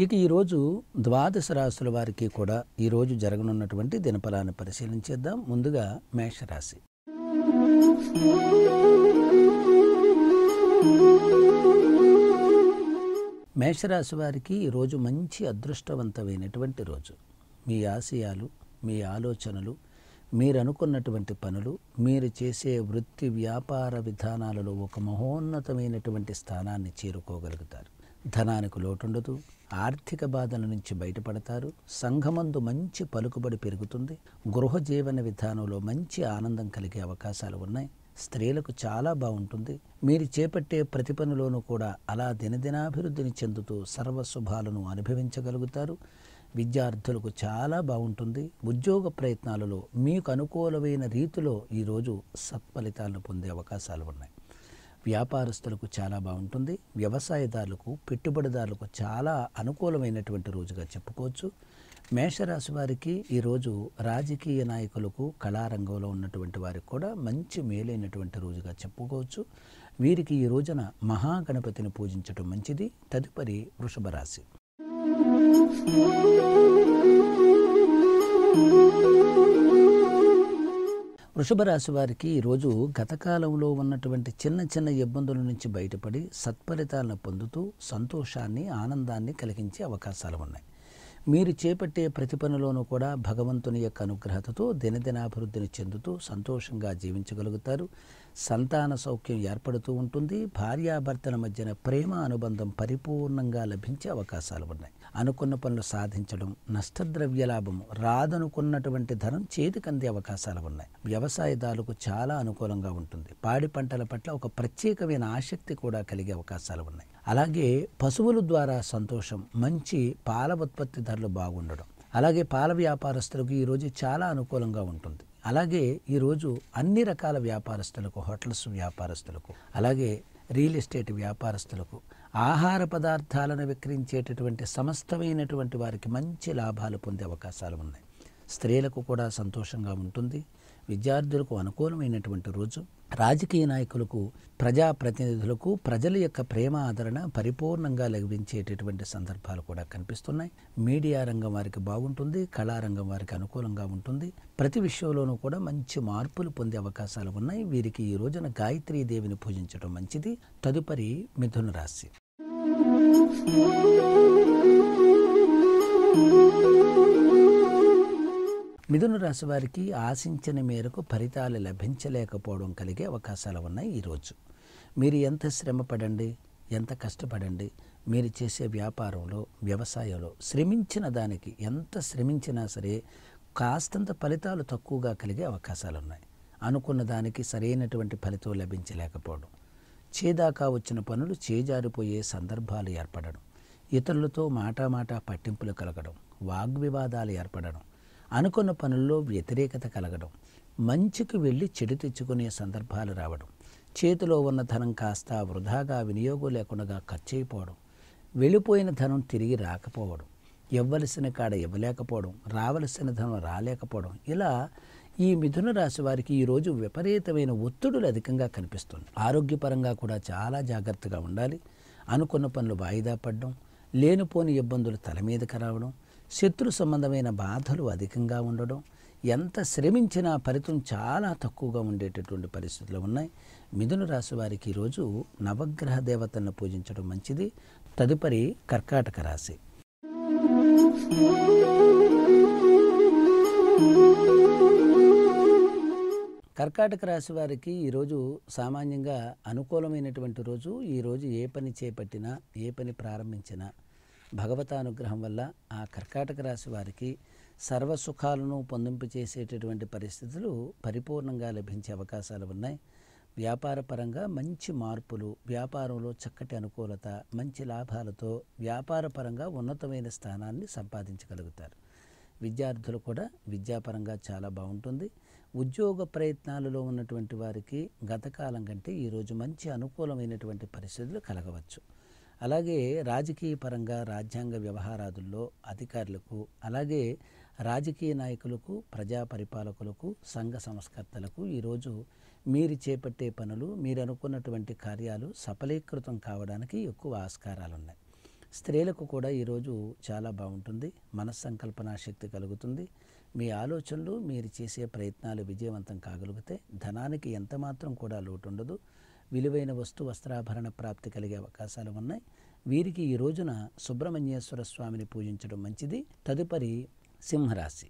ఇక ఈరోజు ద్వాదశ రాశుల వారికి కూడా ఈరోజు జరగనున్నటువంటి దినఫలాన్ని పరిశీలించేద్దాం ముందుగా మేషరాశి మేషరాశి వారికి ఈరోజు మంచి అదృష్టవంతమైనటువంటి రోజు మీ ఆశయాలు మీ ఆలోచనలు మీరు అనుకున్నటువంటి పనులు మీరు చేసే వృత్తి వ్యాపార విధానాలలో ఒక మహోన్నతమైనటువంటి స్థానాన్ని చేరుకోగలుగుతారు ధనానికి లోటుండదు ఆర్థిక బాధల నుంచి బయటపడతారు సంఘమందు మంచి పలుకుబడి పెరుగుతుంది గృహ జీవన విధానంలో మంచి ఆనందం కలిగే అవకాశాలు ఉన్నాయి స్త్రీలకు చాలా బాగుంటుంది మీరు చేపట్టే ప్రతి పనిలోనూ కూడా అలా దినదినాభివృద్ధిని చెందుతూ సర్వశుభాలను అనుభవించగలుగుతారు విద్యార్థులకు చాలా బాగుంటుంది ఉద్యోగ ప్రయత్నాలలో మీకు అనుకూలమైన రీతిలో ఈరోజు సత్ఫలితాలను పొందే అవకాశాలు ఉన్నాయి వ్యాపారస్తులకు చాలా బాగుంటుంది వ్యవసాయదారులకు పెట్టుబడిదారులకు చాలా అనుకూలమైనటువంటి రోజుగా చెప్పుకోవచ్చు మేషరాశి వారికి ఈరోజు రాజకీయ నాయకులకు కళారంగంలో ఉన్నటువంటి వారికి కూడా మంచి మేలైనటువంటి రోజుగా చెప్పుకోవచ్చు వీరికి ఈ రోజున మహాగణపతిని పూజించడం మంచిది తదుపరి వృషభ రాశి వృషభ రాశి వారికి ఈరోజు గతకాలంలో ఉన్నటువంటి చిన్న చిన్న ఇబ్బందుల నుంచి బయటపడి సత్ఫలితాలను పొందుతూ సంతోషాన్ని ఆనందాన్ని కలిగించే అవకాశాలు ఉన్నాయి మీరు చేపట్టే ప్రతి పనిలోనూ కూడా భగవంతుని యొక్క అనుగ్రహతతో దినదినాభివృద్ధిని చెందుతూ సంతోషంగా జీవించగలుగుతారు సంతాన సౌఖ్యం ఏర్పడుతూ ఉంటుంది భార్యాభర్తల మధ్యన ప్రేమ అనుబంధం పరిపూర్ణంగా లభించే అవకాశాలు ఉన్నాయి అనుకున్న పనులు సాధించడం నష్టద్రవ్య లాభం రాదనుకున్నటువంటి ధనం చేతికందే అవకాశాలు ఉన్నాయి వ్యవసాయదారులకు చాలా అనుకూలంగా ఉంటుంది పాడి పంటల పట్ల ఒక ప్రత్యేకమైన ఆసక్తి కూడా కలిగే అవకాశాలు ఉన్నాయి అలాగే పశువుల ద్వారా సంతోషం మంచి పాల ఉత్పత్తి ధరలు బాగుండడం అలాగే పాల వ్యాపారస్తులకు ఈరోజు చాలా అనుకూలంగా ఉంటుంది అలాగే ఈరోజు అన్ని రకాల వ్యాపారస్తులకు హోటల్స్ వ్యాపారస్తులకు అలాగే రియల్ ఎస్టేట్ వ్యాపారస్తులకు ఆహార పదార్థాలను విక్రయించేటటువంటి సమస్తమైనటువంటి వారికి మంచి లాభాలు పొందే అవకాశాలు ఉన్నాయి స్త్రీలకు కూడా సంతోషంగా ఉంటుంది విద్యార్థులకు అనుకూలమైనటువంటి రోజు రాజకీయ నాయకులకు ప్రజాప్రతినిధులకు ప్రజల యొక్క ప్రేమ ఆదరణ పరిపూర్ణంగా లభించేటటువంటి సందర్భాలు కూడా కనిపిస్తున్నాయి మీడియా రంగం వారికి బాగుంటుంది కళారంగం వారికి అనుకూలంగా ఉంటుంది ప్రతి విషయంలోనూ కూడా మంచి మార్పులు పొందే అవకాశాలు ఉన్నాయి వీరికి ఈ రోజున గాయత్రీ దేవిని పూజించడం మంచిది తదుపరి మిథున రాశి మిథున రాశి వారికి ఆశించిన మేరకు ఫలితాలు లభించలేకపోవడం కలిగే అవకాశాలు ఉన్నాయి ఈరోజు మీరు ఎంత శ్రమ పడండి ఎంత కష్టపడండి మీరు చేసే వ్యాపారంలో వ్యవసాయంలో శ్రమించిన దానికి ఎంత శ్రమించినా సరే కాస్తంత ఫలితాలు తక్కువగా కలిగే అవకాశాలు ఉన్నాయి అనుకున్న దానికి సరైనటువంటి ఫలితం లభించలేకపోవడం చేదాకా వచ్చిన పనులు చేజారిపోయే సందర్భాలు ఏర్పడడం ఇతరులతో మాటామాట పట్టింపులు కలగడం వాగ్వివాదాలు ఏర్పడడం అనుకున్న పనుల్లో వ్యతిరేకత కలగడం మంచికి వెళ్ళి చెడు తెచ్చుకునే సందర్భాలు రావడం చేతిలో ఉన్న ధనం కాస్త వృధాగా వినియోగం లేకుండా ఖర్చు అయిపోవడం వెళ్ళిపోయిన ధనం తిరిగి రాకపోవడం ఇవ్వలసిన కాడ ఇవ్వలేకపోవడం రావలసిన ధనం రాలేకపోవడం ఇలా ఈ మిథున రాశి వారికి ఈరోజు విపరీతమైన ఒత్తిడులు అధికంగా కనిపిస్తుంది ఆరోగ్యపరంగా కూడా చాలా జాగ్రత్తగా ఉండాలి అనుకున్న పనులు వాయిదా పడడం లేనిపోని ఇబ్బందులు తల మీదకి రావడం శత్రు సంబంధమైన బాధలు అధికంగా ఉండడం ఎంత శ్రమించినా ఫలితం చాలా తక్కువగా ఉండేటటువంటి పరిస్థితులు ఉన్నాయి మిథున రాశి వారికి ఈరోజు నవగ్రహ దేవతలను పూజించడం మంచిది తదుపరి కర్కాటక రాశి కర్కాటక రాశి వారికి ఈరోజు సామాన్యంగా అనుకూలమైనటువంటి రోజు ఈరోజు ఏ పని చేపట్టినా ఏ పని ప్రారంభించినా భగవతానుగ్రహం వల్ల ఆ కర్కాటక రాశి వారికి సర్వసుఖాలను పొందింపు చేసేటటువంటి పరిస్థితులు పరిపూర్ణంగా లభించే అవకాశాలు ఉన్నాయి వ్యాపార పరంగా మంచి మార్పులు వ్యాపారంలో చక్కటి అనుకూలత మంచి లాభాలతో వ్యాపార పరంగా ఉన్నతమైన స్థానాన్ని సంపాదించగలుగుతారు విద్యార్థులు కూడా విద్యాపరంగా చాలా బాగుంటుంది ఉద్యోగ ప్రయత్నాలలో ఉన్నటువంటి వారికి గతకాలం కంటే ఈరోజు మంచి అనుకూలమైనటువంటి పరిస్థితులు కలగవచ్చు అలాగే రాజకీయ పరంగా రాజ్యాంగ వ్యవహారాదుల్లో అధికారులకు అలాగే రాజకీయ నాయకులకు ప్రజా పరిపాలకులకు సంఘ సంస్కర్తలకు ఈరోజు మీరు చేపట్టే పనులు మీరు అనుకున్నటువంటి కార్యాలు సఫలీకృతం కావడానికి ఎక్కువ ఆస్కారాలు ఉన్నాయి స్త్రీలకు కూడా ఈరోజు చాలా బాగుంటుంది మనస్సంకల్పన శక్తి కలుగుతుంది మీ ఆలోచనలు మీరు చేసే ప్రయత్నాలు విజయవంతం కాగలిగితే ధనానికి ఎంతమాత్రం కూడా లోటు ఉండదు విలువైన వస్తు వస్త్రాభరణ ప్రాప్తి కలిగే అవకాశాలు ఉన్నాయి వీరికి ఈ రోజున సుబ్రహ్మణ్యేశ్వర స్వామిని పూజించడం మంచిది తదుపరి సింహరాశి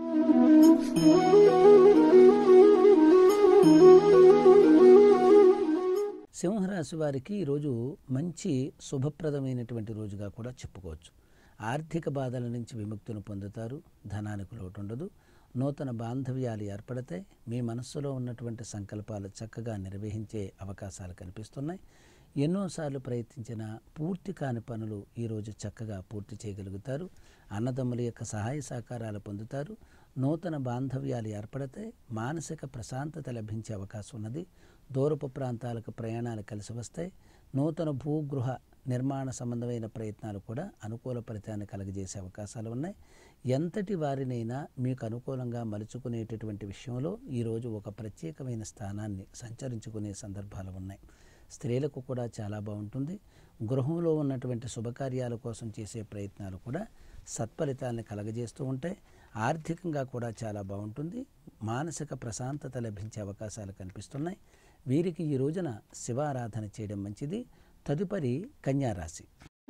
సింహరాశి వారికి ఈరోజు మంచి శుభప్రదమైనటువంటి రోజుగా కూడా చెప్పుకోవచ్చు ఆర్థిక బాధల నుంచి విముక్తిని పొందుతారు ధనానికి లోటు ఉండదు నూతన బాంధవ్యాలు ఏర్పడతాయి మీ మనస్సులో ఉన్నటువంటి సంకల్పాలు చక్కగా నిర్వహించే అవకాశాలు కనిపిస్తున్నాయి ఎన్నోసార్లు ప్రయత్నించిన పూర్తి కాని పనులు ఈరోజు చక్కగా పూర్తి చేయగలుగుతారు అన్నదమ్ముల యొక్క సహాయ సహకారాలు పొందుతారు నూతన బాంధవ్యాలు ఏర్పడతాయి మానసిక ప్రశాంతత లభించే అవకాశం ఉన్నది దూరపు ప్రాంతాలకు ప్రయాణాలు కలిసి వస్తాయి నూతన భూగృహ నిర్మాణ సంబంధమైన ప్రయత్నాలు కూడా అనుకూల ఫలితాన్ని కలగజేసే అవకాశాలు ఉన్నాయి ఎంతటి వారినైనా మీకు అనుకూలంగా మలుచుకునేటటువంటి విషయంలో ఈరోజు ఒక ప్రత్యేకమైన స్థానాన్ని సంచరించుకునే సందర్భాలు ఉన్నాయి స్త్రీలకు కూడా చాలా బాగుంటుంది గృహంలో ఉన్నటువంటి శుభకార్యాల కోసం చేసే ప్రయత్నాలు కూడా సత్ఫలితాలను కలగజేస్తూ ఉంటాయి ఆర్థికంగా కూడా చాలా బాగుంటుంది మానసిక ప్రశాంతత లభించే అవకాశాలు కనిపిస్తున్నాయి వీరికి ఈ రోజున శివారాధన చేయడం మంచిది తదుపరి కన్యారాశి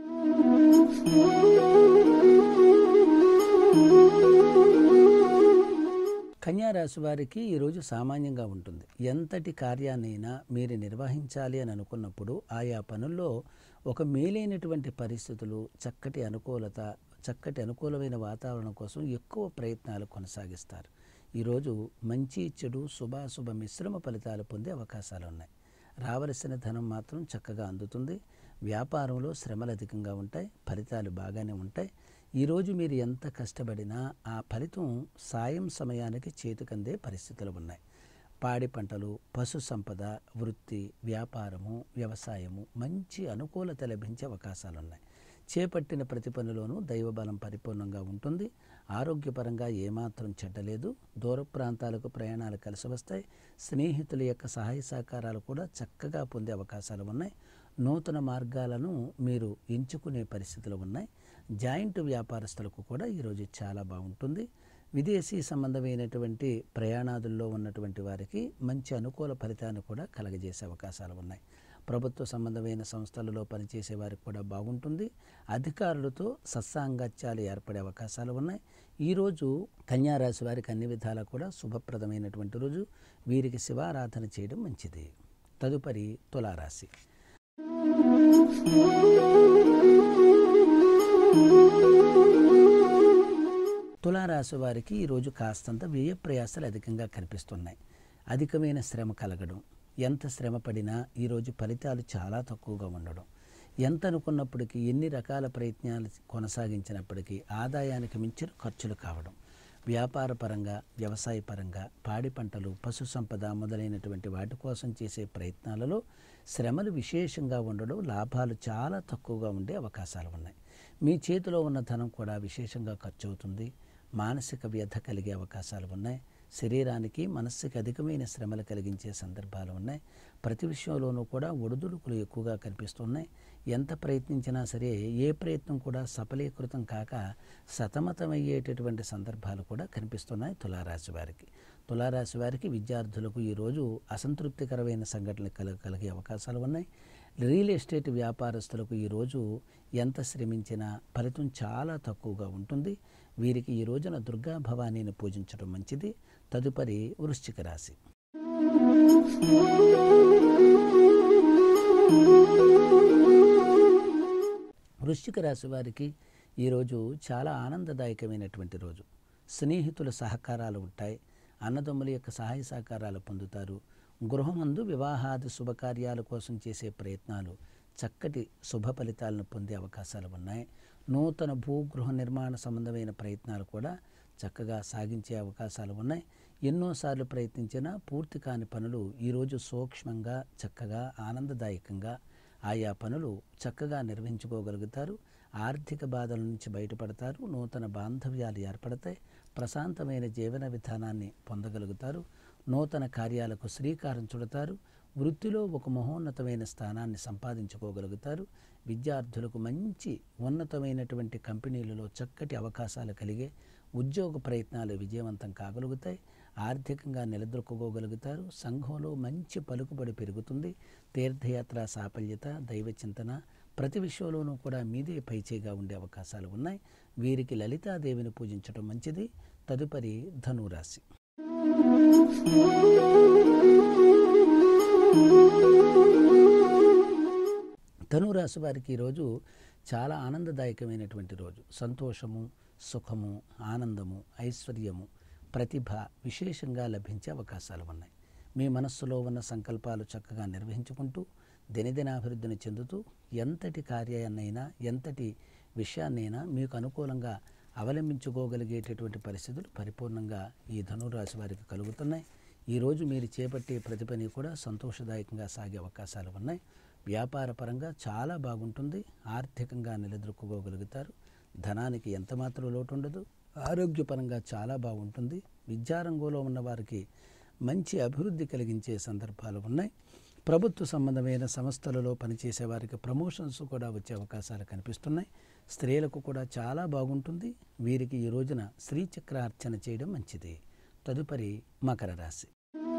కన్యారాశి వారికి ఈరోజు సామాన్యంగా ఉంటుంది ఎంతటి కార్యాన్నైనా మీరు నిర్వహించాలి అని అనుకున్నప్పుడు ఆయా పనుల్లో ఒక మేలైనటువంటి పరిస్థితులు చక్కటి అనుకూలత చక్కటి అనుకూలమైన వాతావరణం కోసం ఎక్కువ ప్రయత్నాలు కొనసాగిస్తారు ఈరోజు మంచి చెడు శుభాశుభ మిశ్రమ ఫలితాలు పొందే అవకాశాలు ఉన్నాయి రావలసిన ధనం మాత్రం చక్కగా అందుతుంది వ్యాపారంలో శ్రమలు అధికంగా ఉంటాయి ఫలితాలు బాగానే ఉంటాయి ఈరోజు మీరు ఎంత కష్టపడినా ఆ ఫలితం సాయం సమయానికి చేతికందే పరిస్థితులు ఉన్నాయి పాడి పంటలు పశు సంపద వృత్తి వ్యాపారము వ్యవసాయము మంచి అనుకూలత లభించే అవకాశాలు ఉన్నాయి చేపట్టిన ప్రతి పనిలోనూ దైవబలం పరిపూర్ణంగా ఉంటుంది ఆరోగ్యపరంగా ఏమాత్రం చెడ్డలేదు దూర ప్రాంతాలకు ప్రయాణాలు కలిసి వస్తాయి స్నేహితుల యొక్క సహాయ సహకారాలు కూడా చక్కగా పొందే అవకాశాలు ఉన్నాయి నూతన మార్గాలను మీరు ఎంచుకునే పరిస్థితులు ఉన్నాయి జాయింట్ వ్యాపారస్తులకు కూడా ఈరోజు చాలా బాగుంటుంది విదేశీ సంబంధమైనటువంటి ప్రయాణాదుల్లో ఉన్నటువంటి వారికి మంచి అనుకూల ఫలితాన్ని కూడా కలగజేసే అవకాశాలు ఉన్నాయి ప్రభుత్వ సంబంధమైన సంస్థలలో పనిచేసే వారికి కూడా బాగుంటుంది అధికారులతో సత్సాంగత్యాలు ఏర్పడే అవకాశాలు ఉన్నాయి ఈరోజు కన్యారాశి వారికి అన్ని విధాలా కూడా శుభప్రదమైనటువంటి రోజు వీరికి శివారాధన చేయడం మంచిది తదుపరి తులారాశి తులారాశి వారికి ఈరోజు కాస్తంత వ్యయ ప్రయాసాలు అధికంగా కనిపిస్తున్నాయి అధికమైన శ్రమ కలగడం ఎంత శ్రమ పడినా ఈరోజు ఫలితాలు చాలా తక్కువగా ఉండడం ఎంత అనుకున్నప్పటికీ ఎన్ని రకాల ప్రయత్నాలు కొనసాగించినప్పటికీ ఆదాయానికి మించిన ఖర్చులు కావడం వ్యాపార పరంగా వ్యవసాయ పరంగా పాడి పంటలు పశు సంపద మొదలైనటువంటి వాటి కోసం చేసే ప్రయత్నాలలో శ్రమలు విశేషంగా ఉండడం లాభాలు చాలా తక్కువగా ఉండే అవకాశాలు ఉన్నాయి మీ చేతిలో ఉన్న ధనం కూడా విశేషంగా ఖర్చు అవుతుంది మానసిక వ్యధ కలిగే అవకాశాలు ఉన్నాయి శరీరానికి మనస్సుకి అధికమైన శ్రమలు కలిగించే సందర్భాలు ఉన్నాయి ప్రతి విషయంలోనూ కూడా ఒడిదుడుకులు ఎక్కువగా కనిపిస్తున్నాయి ఎంత ప్రయత్నించినా సరే ఏ ప్రయత్నం కూడా సఫలీకృతం కాక సతమతమయ్యేటటువంటి సందర్భాలు కూడా కనిపిస్తున్నాయి తులారాశి వారికి తులారాశి వారికి విద్యార్థులకు ఈరోజు అసంతృప్తికరమైన సంఘటనలు కల కలిగే అవకాశాలు ఉన్నాయి రియల్ ఎస్టేట్ వ్యాపారస్తులకు ఈరోజు ఎంత శ్రమించినా ఫలితం చాలా తక్కువగా ఉంటుంది వీరికి ఈ రోజున దుర్గా భవానీని పూజించడం మంచిది తదుపరి వృశ్చిక రాశి వృశ్చిక రాశి వారికి ఈరోజు చాలా ఆనందదాయకమైనటువంటి రోజు స్నేహితుల సహకారాలు ఉంటాయి అన్నదమ్ముల యొక్క సహాయ సహకారాలు పొందుతారు గృహమందు వివాహాది శుభకార్యాల కోసం చేసే ప్రయత్నాలు చక్కటి శుభ ఫలితాలను పొందే అవకాశాలు ఉన్నాయి నూతన భూగృహ నిర్మాణ సంబంధమైన ప్రయత్నాలు కూడా చక్కగా సాగించే అవకాశాలు ఉన్నాయి ఎన్నోసార్లు ప్రయత్నించినా పూర్తి కాని పనులు ఈరోజు సూక్ష్మంగా చక్కగా ఆనందదాయకంగా ఆయా పనులు చక్కగా నిర్వహించుకోగలుగుతారు ఆర్థిక బాధల నుంచి బయటపడతారు నూతన బాంధవ్యాలు ఏర్పడతాయి ప్రశాంతమైన జీవన విధానాన్ని పొందగలుగుతారు నూతన కార్యాలకు శ్రీకారం చుడతారు వృత్తిలో ఒక మహోన్నతమైన స్థానాన్ని సంపాదించుకోగలుగుతారు విద్యార్థులకు మంచి ఉన్నతమైనటువంటి కంపెనీలలో చక్కటి అవకాశాలు కలిగే ఉద్యోగ ప్రయత్నాలు విజయవంతం కాగలుగుతాయి ఆర్థికంగా నిలదొక్కుకోగలుగుతారు సంఘంలో మంచి పలుకుబడి పెరుగుతుంది తీర్థయాత్ర సాఫల్యత దైవ చింతన ప్రతి విషయంలోనూ కూడా మీదే పైచేగా ఉండే అవకాశాలు ఉన్నాయి వీరికి లలితాదేవిని పూజించడం మంచిది తదుపరి ధనురాశి ధనురాశి వారికి ఈరోజు చాలా ఆనందదాయకమైనటువంటి రోజు సంతోషము సుఖము ఆనందము ఐశ్వర్యము ప్రతిభ విశేషంగా లభించే అవకాశాలు ఉన్నాయి మీ మనస్సులో ఉన్న సంకల్పాలు చక్కగా నిర్వహించుకుంటూ దినదినాభివృద్ధిని చెందుతూ ఎంతటి కార్యాన్నైనా ఎంతటి విషయాన్నైనా మీకు అనుకూలంగా అవలంబించుకోగలిగేటటువంటి పరిస్థితులు పరిపూర్ణంగా ఈ ధనురాశి వారికి కలుగుతున్నాయి ఈరోజు మీరు చేపట్టే ప్రతి పని కూడా సంతోషదాయకంగా సాగే అవకాశాలు ఉన్నాయి వ్యాపార పరంగా చాలా బాగుంటుంది ఆర్థికంగా నిలదొక్కుకోగలుగుతారు ధనానికి ఎంతమాత్రం లోటు ఉండదు ఆరోగ్యపరంగా చాలా బాగుంటుంది విద్యారంగంలో ఉన్న వారికి మంచి అభివృద్ధి కలిగించే సందర్భాలు ఉన్నాయి ప్రభుత్వ సంబంధమైన సంస్థలలో పనిచేసే వారికి ప్రమోషన్స్ కూడా వచ్చే అవకాశాలు కనిపిస్తున్నాయి స్త్రీలకు కూడా చాలా బాగుంటుంది వీరికి ఈ రోజున శ్రీచక్ర అర్చన చేయడం మంచిది తదుపరి మకర రాశి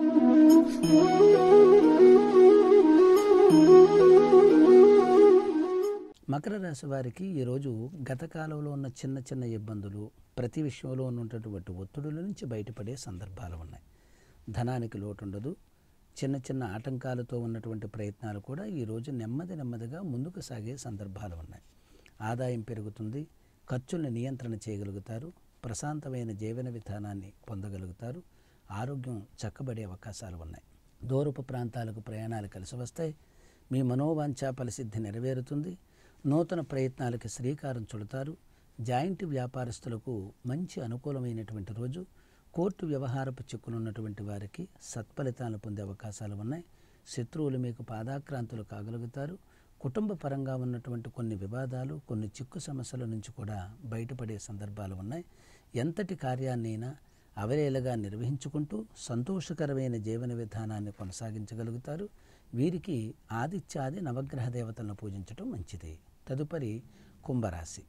మకర రాశి వారికి ఈరోజు గత కాలంలో ఉన్న చిన్న చిన్న ఇబ్బందులు ప్రతి విషయంలో ఉన్నటువంటి ఒత్తిడుల నుంచి బయటపడే సందర్భాలు ఉన్నాయి ధనానికి లోటు ఉండదు చిన్న చిన్న ఆటంకాలతో ఉన్నటువంటి ప్రయత్నాలు కూడా ఈరోజు నెమ్మది నెమ్మదిగా ముందుకు సాగే సందర్భాలు ఉన్నాయి ఆదాయం పెరుగుతుంది ఖర్చుల్ని నియంత్రణ చేయగలుగుతారు ప్రశాంతమైన జీవన విధానాన్ని పొందగలుగుతారు ఆరోగ్యం చక్కబడే అవకాశాలు ఉన్నాయి దూరపు ప్రాంతాలకు ప్రయాణాలు కలిసి వస్తాయి మీ మనోవాంఛా ఫలసిద్ధి నెరవేరుతుంది నూతన ప్రయత్నాలకి శ్రీకారం చుడతారు జాయింట్ వ్యాపారస్తులకు మంచి అనుకూలమైనటువంటి రోజు కోర్టు వ్యవహారపు చిక్కునున్నటువంటి వారికి సత్ఫలితాలు పొందే అవకాశాలు ఉన్నాయి శత్రువులు మీకు పాదాక్రాంతులు కాగలుగుతారు కుటుంబ పరంగా ఉన్నటువంటి కొన్ని వివాదాలు కొన్ని చిక్కు సమస్యల నుంచి కూడా బయటపడే సందర్భాలు ఉన్నాయి ఎంతటి కార్యాన్నైనా అవలేలగా నిర్వహించుకుంటూ సంతోషకరమైన జీవన విధానాన్ని కొనసాగించగలుగుతారు వీరికి ఆదిత్యాది నవగ్రహ దేవతలను పూజించడం మంచిది తదుపరి కుంభరాశి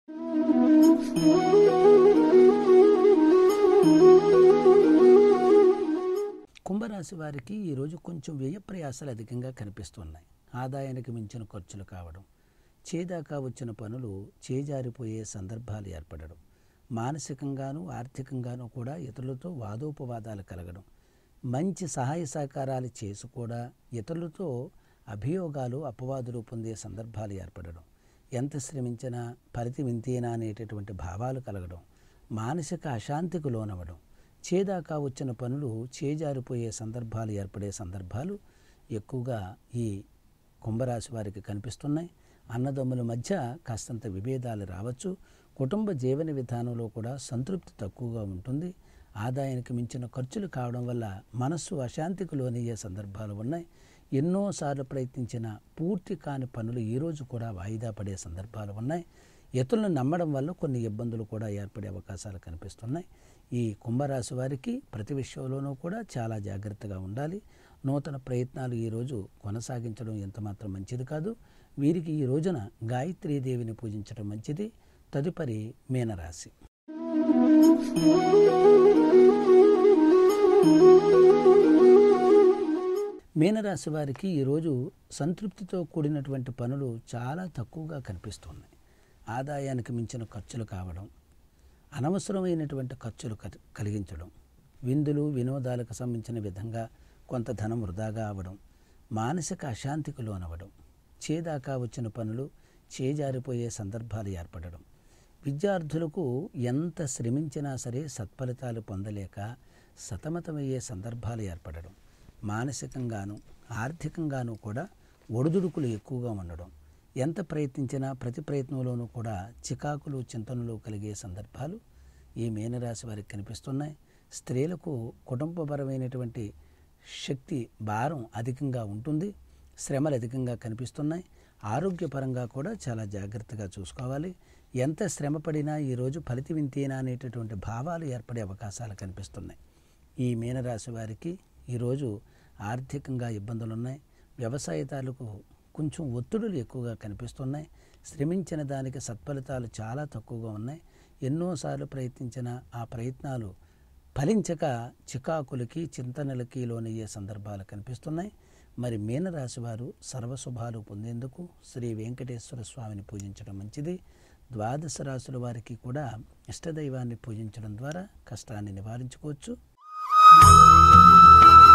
కుంభరాశి వారికి ఈరోజు కొంచెం వ్యయ ప్రయాసాలు అధికంగా కనిపిస్తున్నాయి ఆదాయానికి మించిన ఖర్చులు కావడం చేదాకా వచ్చిన పనులు చేజారిపోయే సందర్భాలు ఏర్పడడం మానసికంగాను ఆర్థికంగాను కూడా ఇతరులతో వాదోపవాదాలు కలగడం మంచి సహాయ సహకారాలు చేసి కూడా ఇతరులతో అభియోగాలు అపవాదులు పొందే సందర్భాలు ఏర్పడడం ఎంత శ్రమించినా ఫలితం ఇంతేనా అనేటటువంటి భావాలు కలగడం మానసిక అశాంతికి లోనవ్వడం చేదాకా వచ్చిన పనులు చేజారిపోయే సందర్భాలు ఏర్పడే సందర్భాలు ఎక్కువగా ఈ కుంభరాశి వారికి కనిపిస్తున్నాయి అన్నదమ్ముల మధ్య కాస్తంత విభేదాలు రావచ్చు కుటుంబ జీవన విధానంలో కూడా సంతృప్తి తక్కువగా ఉంటుంది ఆదాయానికి మించిన ఖర్చులు కావడం వల్ల మనస్సు అశాంతికి లోనయ్యే సందర్భాలు ఉన్నాయి ఎన్నోసార్లు ప్రయత్నించిన పూర్తి కాని పనులు ఈరోజు కూడా వాయిదా పడే సందర్భాలు ఉన్నాయి ఇతరులను నమ్మడం వల్ల కొన్ని ఇబ్బందులు కూడా ఏర్పడే అవకాశాలు కనిపిస్తున్నాయి ఈ కుంభరాశి వారికి ప్రతి విషయంలోనూ కూడా చాలా జాగ్రత్తగా ఉండాలి నూతన ప్రయత్నాలు ఈరోజు కొనసాగించడం ఎంతమాత్రం మంచిది కాదు వీరికి ఈ రోజున గాయత్రీదేవిని పూజించడం మంచిది తదుపరి మీనరాశి మీనరాశి వారికి ఈరోజు సంతృప్తితో కూడినటువంటి పనులు చాలా తక్కువగా కనిపిస్తున్నాయి ఆదాయానికి మించిన ఖర్చులు కావడం అనవసరమైనటువంటి ఖర్చులు కలి- కలిగించడం విందులు వినోదాలకు సంబంధించిన విధంగా కొంత ధనం వృధాగా అవడం మానసిక అశాంతికి లోనవ్వడం చేదాకా వచ్చిన పనులు చేజారిపోయే సందర్భాలు ఏర్పడడం విద్యార్థులకు ఎంత శ్రమించినా సరే సత్ఫలితాలు పొందలేక సతమతమయ్యే సందర్భాలు ఏర్పడడం మానసికంగాను ఆర్థికంగాను కూడా ఒడిదుడుకులు ఎక్కువగా ఉండడం ఎంత ప్రయత్నించినా ప్రతి ప్రయత్నంలోనూ కూడా చికాకులు చింతనలు కలిగే సందర్భాలు ఈ మీనరాశి వారికి కనిపిస్తున్నాయి స్త్రీలకు కుటుంబపరమైనటువంటి శక్తి భారం అధికంగా ఉంటుంది శ్రమలు అధికంగా కనిపిస్తున్నాయి ఆరోగ్యపరంగా కూడా చాలా జాగ్రత్తగా చూసుకోవాలి ఎంత శ్రమ పడినా ఈరోజు ఫలితం ఇంతేనా అనేటటువంటి భావాలు ఏర్పడే అవకాశాలు కనిపిస్తున్నాయి ఈ మీనరాశి వారికి ఈరోజు ఆర్థికంగా ఇబ్బందులు ఉన్నాయి వ్యవసాయదారులకు కొంచెం ఒత్తిడులు ఎక్కువగా కనిపిస్తున్నాయి శ్రమించిన దానికి సత్ఫలితాలు చాలా తక్కువగా ఉన్నాయి ఎన్నోసార్లు ప్రయత్నించిన ఆ ప్రయత్నాలు ఫలించక చికాకులకి చింతనలకి లోనయ్యే సందర్భాలు కనిపిస్తున్నాయి మరి మీనరాశి వారు సర్వశుభాలు పొందేందుకు శ్రీ వెంకటేశ్వర స్వామిని పూజించడం మంచిది ద్వాదశ రాశుల వారికి కూడా ఇష్టదైవాన్ని పూజించడం ద్వారా కష్టాన్ని నివారించుకోవచ్చు